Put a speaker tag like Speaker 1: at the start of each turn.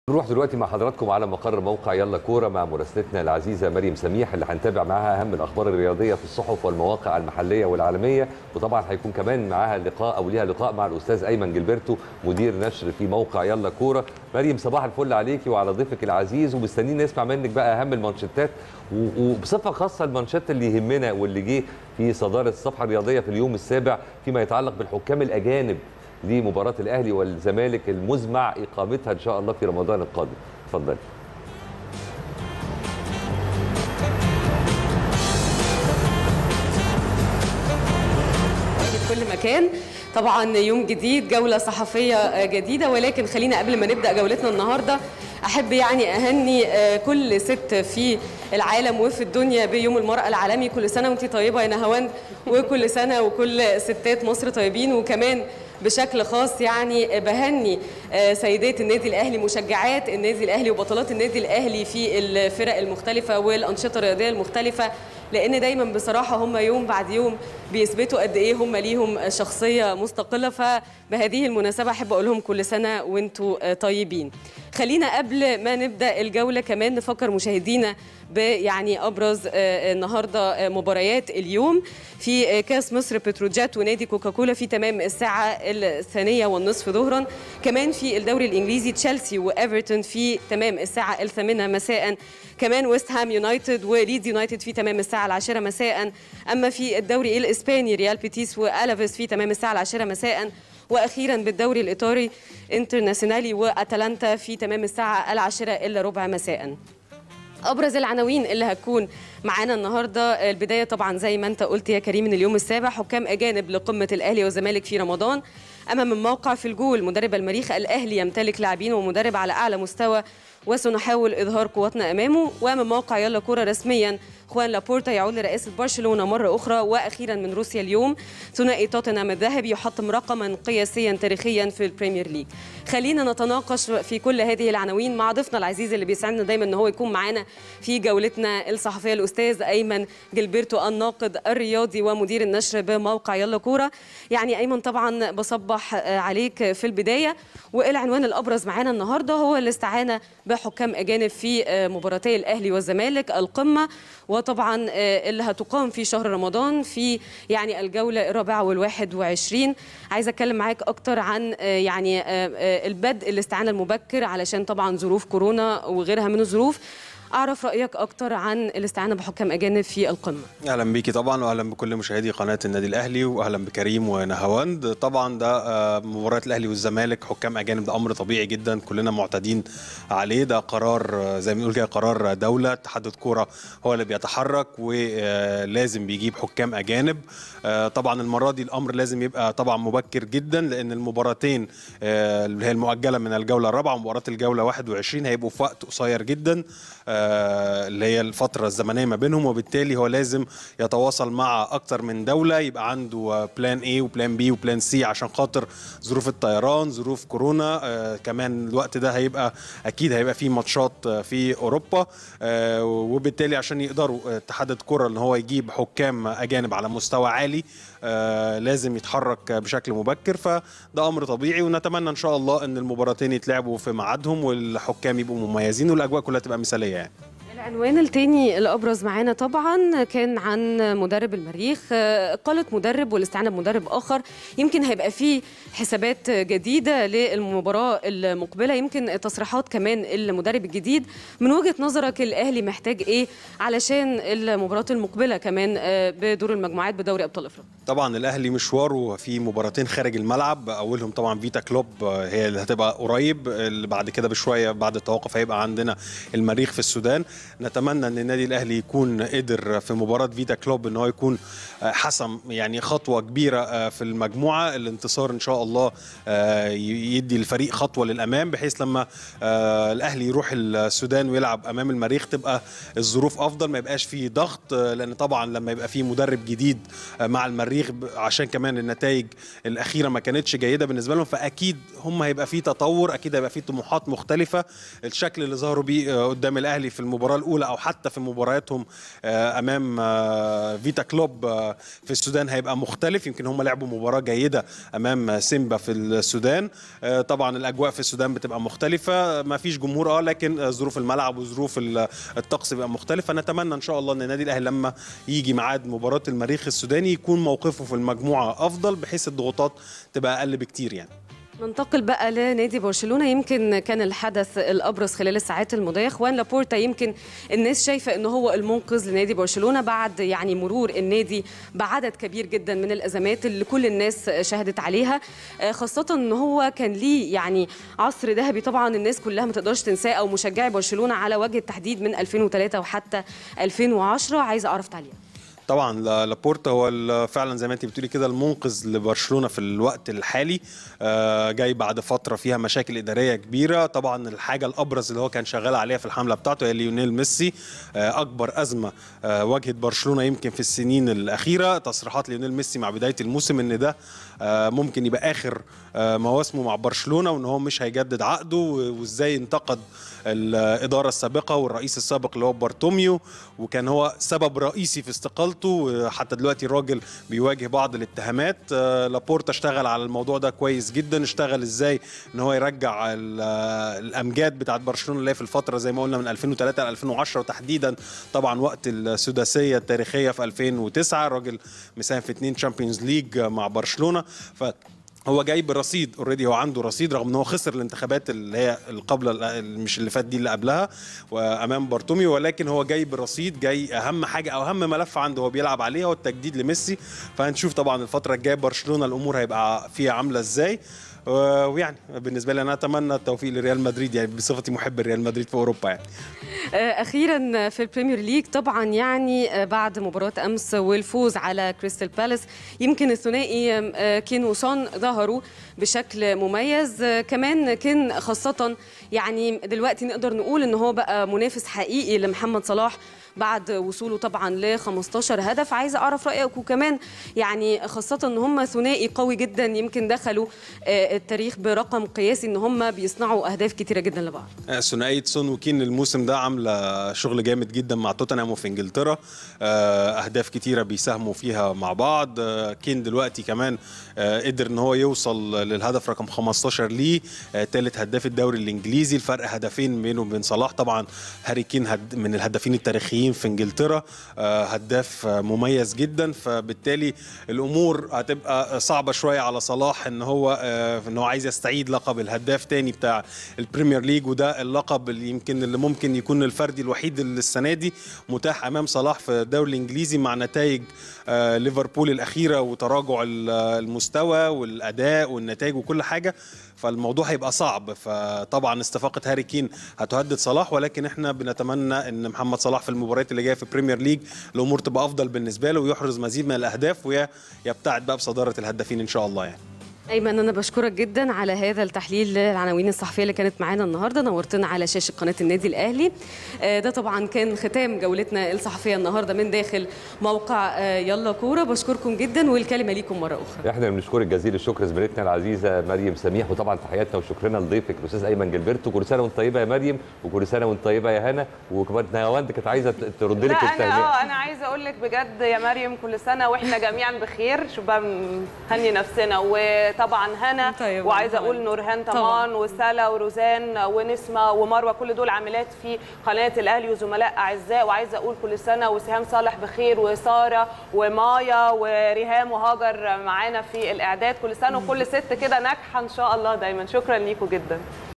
Speaker 1: نروح دلوقتي مع حضراتكم على مقر موقع يلا كوره مع مراسلتنا العزيزه مريم سميح اللي هنتابع معاها اهم الاخبار الرياضيه في الصحف والمواقع المحليه والعالميه وطبعا هيكون كمان معاها لقاء او ليها لقاء مع الاستاذ ايمن جilberto مدير نشر في موقع يلا كوره مريم صباح الفل عليكي وعلى ضيفك العزيز ومستنيين نسمع منك بقى اهم المانشيتات و- وبصفه خاصه المانشيت اللي يهمنا واللي جه في صداره الصفحه الرياضيه في اليوم السابع فيما يتعلق بالحكام الاجانب لمباراه الاهلي والزمالك المزمع اقامتها ان شاء الله في رمضان القادم اتفضلي
Speaker 2: في كل مكان طبعا يوم جديد جولة صحفية جديدة ولكن خلينا قبل ما نبدأ جولتنا النهاردة أحب يعني أهني كل ست في العالم وفي الدنيا بيوم المرأة العالمي كل سنة وانت طيبة يا نهاوند وكل سنة وكل ستات مصر طيبين وكمان بشكل خاص يعني بهني سيدات النادي الاهلي مشجعات النادي الاهلي وبطلات النادي الاهلي في الفرق المختلفه والانشطه الرياضيه المختلفه لان دايما بصراحه هم يوم بعد يوم بيثبتوا قد ايه هم ليهم شخصيه مستقله فبهذه المناسبه احب اقول لهم كل سنه وانتم طيبين خلينا قبل ما نبدا الجوله كمان نفكر مشاهدينا بيعني ابرز النهارده مباريات اليوم في كاس مصر بتروجيت ونادي كوكاكولا في تمام الساعه الثانيه والنصف ظهرا كمان في الدوري الانجليزي تشيلسي وايفرتون في تمام الساعه الثامنه مساء كمان ويست هام يونايتد وليدز يونايتد في تمام الساعه العاشره مساء اما في الدوري الاسباني ريال بيتيس والافيس في تمام الساعه العاشره مساء واخيرا بالدوري الايطالي انترناسيونالي واتلانتا في تمام الساعه العاشره الا ربع مساء ابرز العناوين اللي هتكون معانا النهارده البدايه طبعا زي ما انت قلت يا كريم من اليوم السابع حكام اجانب لقمه الاهلي والزمالك في رمضان اما من موقع في الجول مدرب المريخ الاهلي يمتلك لاعبين ومدرب على اعلى مستوى وسنحاول اظهار قوتنا امامه ومن موقع يلا كوره رسميا خوان لابورتا يعود لرئاسه برشلونه مره اخرى واخيرا من روسيا اليوم ثنائي توتنهام الذهبي يحطم رقما قياسيا تاريخيا في البريمير ليج خلينا نتناقش في كل هذه العناوين مع ضيفنا العزيز اللي بيسعدنا دايما ان هو يكون معانا في جولتنا الصحفيه الاستاذ ايمن جilberto الناقد الرياضي ومدير النشر بموقع يلا كوره يعني ايمن طبعا بصبح عليك في البدايه والعنوان الابرز معانا النهارده هو الاستعانه بحكام اجانب في مباراتي الاهلي والزمالك القمه وطبعا اللي هتقام في شهر رمضان في يعني الجوله الرابعه والواحد وعشرين عايزه اتكلم معاك اكتر عن يعني البدء الاستعانه المبكر علشان طبعا ظروف كورونا وغيرها من الظروف اعرف رايك اكتر عن الاستعانه بحكام اجانب في القمه
Speaker 3: اهلا بيكي طبعا واهلا بكل مشاهدي قناه النادي الاهلي واهلا بكريم ونهاوند طبعا ده مباراه الاهلي والزمالك حكام اجانب ده امر طبيعي جدا كلنا معتادين عليه ده قرار زي ما بنقول كده قرار دوله اتحاد الكوره هو اللي بيتحرك ولازم بيجيب حكام اجانب طبعا المره دي الامر لازم يبقى طبعا مبكر جدا لان المباراتين اللي هي المؤجله من الجوله الرابعه ومباراه الجوله 21 هيبقوا في وقت قصير جدا اللي هي الفترة الزمنية ما بينهم وبالتالي هو لازم يتواصل مع أكتر من دولة يبقى عنده بلان A وبلان B وبلان C عشان خاطر ظروف الطيران ظروف كورونا آه كمان الوقت ده هيبقى أكيد هيبقى فيه ماتشات في أوروبا آه وبالتالي عشان يقدروا اتحاد الكرة إن هو يجيب حكام أجانب على مستوى عالي آه لازم يتحرك بشكل مبكر فده امر طبيعي ونتمنى ان شاء الله ان المباراتين يتلعبوا في ميعادهم والحكام يبقوا مميزين والاجواء كلها تبقى مثاليه يعني
Speaker 2: العنوان الثاني الابرز معانا طبعا كان عن مدرب المريخ قالت مدرب والاستعانه بمدرب اخر يمكن هيبقى فيه حسابات جديده للمباراه المقبله يمكن تصريحات كمان المدرب الجديد من وجهه نظرك الاهلي محتاج ايه علشان المباراه المقبله كمان بدور المجموعات بدوري ابطال افريقيا
Speaker 3: طبعا الاهلي مشواره في مباراتين خارج الملعب اولهم طبعا فيتا كلوب هي اللي هتبقى قريب اللي بعد كده بشويه بعد التوقف هيبقى عندنا المريخ في السودان نتمنى ان النادي الاهلي يكون قدر في مباراه فيتا كلوب ان هو يكون حسم يعني خطوه كبيره في المجموعه الانتصار ان شاء الله يدي الفريق خطوه للامام بحيث لما الاهلي يروح السودان ويلعب امام المريخ تبقى الظروف افضل ما يبقاش فيه ضغط لان طبعا لما يبقى فيه مدرب جديد مع المريخ عشان كمان النتائج الاخيره ما كانتش جيده بالنسبه لهم فاكيد هم هيبقى فيه تطور اكيد هيبقى فيه طموحات مختلفه الشكل اللي ظهروا بيه قدام الاهلي في المباراه الاولى الاولى او حتى في مبارياتهم آه، امام آه، فيتا كلوب آه، في السودان هيبقى مختلف يمكن هم لعبوا مباراه جيده امام سيمبا في السودان آه، طبعا الاجواء في السودان بتبقى مختلفه ما فيش جمهور اه لكن آه، ظروف الملعب وظروف ال- الطقس بيبقى مختلفه نتمنى ان شاء الله ان النادي الاهلي لما يجي ميعاد مباراه المريخ السوداني يكون موقفه في المجموعه افضل بحيث الضغوطات تبقى اقل بكتير يعني
Speaker 2: ننتقل بقى لنادي برشلونه يمكن كان الحدث الابرز خلال الساعات الماضيه خوان لابورتا يمكن الناس شايفه ان هو المنقذ لنادي برشلونه بعد يعني مرور النادي بعدد كبير جدا من الازمات اللي كل الناس شهدت عليها آه، خاصه ان هو كان ليه يعني عصر ذهبي طبعا الناس كلها ما تقدرش تنساه او مشجعي برشلونه على وجه التحديد من 2003 وحتى 2010 عايزه اعرف تعليق
Speaker 3: طبعا لا- لابورتا هو ال- فعلا زي ما انت بتقولي كده المنقذ لبرشلونه في الوقت الحالي آه، جاي بعد فتره فيها مشاكل اداريه كبيره طبعا الحاجه الابرز اللي هو كان شغال عليها في الحمله بتاعته هي ليونيل ميسي آه، اكبر ازمه آه، واجهت برشلونه يمكن في السنين الاخيره تصريحات ليونيل ميسي مع بدايه الموسم ان ده آه، ممكن يبقى اخر آه، مواسمه مع برشلونه وان هو مش هيجدد عقده وازاي انتقد الاداره السابقه والرئيس السابق اللي هو بارتوميو وكان هو سبب رئيسي في استقالته حتى دلوقتي الراجل بيواجه بعض الاتهامات آه، لابورتا اشتغل على الموضوع ده كويس جدا اشتغل ازاي ان هو يرجع ال- آه، الامجاد بتاعت برشلونه اللي هي في الفتره زي ما قلنا من 2003 ل 2010 وتحديدا طبعا وقت السداسيه التاريخيه في 2009 الراجل مساهم في اثنين تشامبيونز ليج مع برشلونه ف هو جاي برصيد اوريدي هو عنده رصيد رغم ان هو خسر الانتخابات اللي هي القبل مش اللي فات دي اللي قبلها وامام بارتوميو ولكن هو جاي برصيد جاي اهم حاجه او اهم ملف عنده هو بيلعب عليه هو التجديد لميسي فهنشوف طبعا الفتره الجايه برشلونه الامور هيبقى فيها عامله ازاي و- ويعني بالنسبه لي انا اتمنى التوفيق لريال مدريد يعني بصفتي محب ريال مدريد في اوروبا يعني
Speaker 2: آه، اخيرا في البريمير ليج طبعا يعني آه، بعد مباراه امس والفوز على كريستال بالاس يمكن الثنائي آه، كين وسون ظهروا بشكل مميز آه، كمان كان خاصه يعني دلوقتي نقدر نقول ان هو بقى منافس حقيقي لمحمد صلاح بعد وصوله طبعا ل 15 هدف عايزه اعرف رايك وكمان يعني خاصه ان هم ثنائي قوي جدا يمكن دخلوا آه، التاريخ برقم قياسي ان هم بيصنعوا اهداف كتيره جدا لبعض
Speaker 3: ثنائيه سون وكين الموسم ده عامله شغل جامد جدا مع توتنهام وفي انجلترا آه، اهداف كتيره بيساهموا فيها مع بعض آه، كين دلوقتي كمان آه، قدر ان هو يوصل للهدف رقم 15 ليه ثالث هداف الدوري الانجليزي الفرق هدفين بينه وبين صلاح طبعا هاري كين هد من الهدافين التاريخيين في انجلترا آه، هداف آه، مميز جدا فبالتالي الامور هتبقى صعبه شويه على صلاح ان هو آه، ان هو عايز يستعيد لقب الهداف تاني بتاع البريمير ليج وده اللقب اللي يمكن اللي ممكن يكون الفردي الوحيد اللي السنه دي متاح امام صلاح في الدوري الانجليزي مع نتائج آه، ليفربول الاخيره وتراجع ال- المستوى والاداء والنتائج وكل حاجه فالموضوع هيبقى صعب فطبعا استفاقه هاري كين هتهدد صلاح ولكن احنا بنتمنى ان محمد صلاح في المباريات اللي جايه في البريمير ليج الامور تبقى افضل بالنسبه له ويحرز مزيد من الاهداف ويبتعد بقى بصداره الهدافين ان شاء الله يعني
Speaker 2: ايمن انا بشكرك جدا على هذا التحليل للعناوين الصحفيه اللي كانت معانا النهارده نورتنا على شاشه قناه النادي الاهلي آه، ده طبعا كان ختام جولتنا الصحفيه النهارده من داخل موقع آه، يلا كوره بشكركم جدا والكلمه ليكم مره اخرى
Speaker 1: احنا بنشكرك جزيل الشكر زميلتنا العزيزه مريم سميح وطبعا تحياتنا وشكرنا لضيفك الاستاذ ايمن جilberto كل سنه وانت طيبه يا مريم وكل سنه وانت طيبه يا هنا وكمان نهاوند كانت عايزه ت- ترد
Speaker 4: لا
Speaker 1: لك
Speaker 4: انا
Speaker 1: التهنئه
Speaker 4: اه انا عايزه اقول لك بجد يا مريم كل سنه واحنا جميعا بخير شوف بقى هني نفسنا وطبعا هنا
Speaker 2: طيب،
Speaker 4: وعايزه
Speaker 2: طبعاً.
Speaker 4: اقول نورهان
Speaker 2: طبعاً.
Speaker 4: طمان وسلا وروزان ونسمه ومروه كل دول عاملات في قناه الاهلي وزملاء اعزاء وعايزه اقول كل سنه وسهام صالح بخير وساره ومايا وريهام وهاجر معانا في الاعداد كل سنه وكل ست كده ناجحه ان شاء الله دايما شكرا ليكم جدا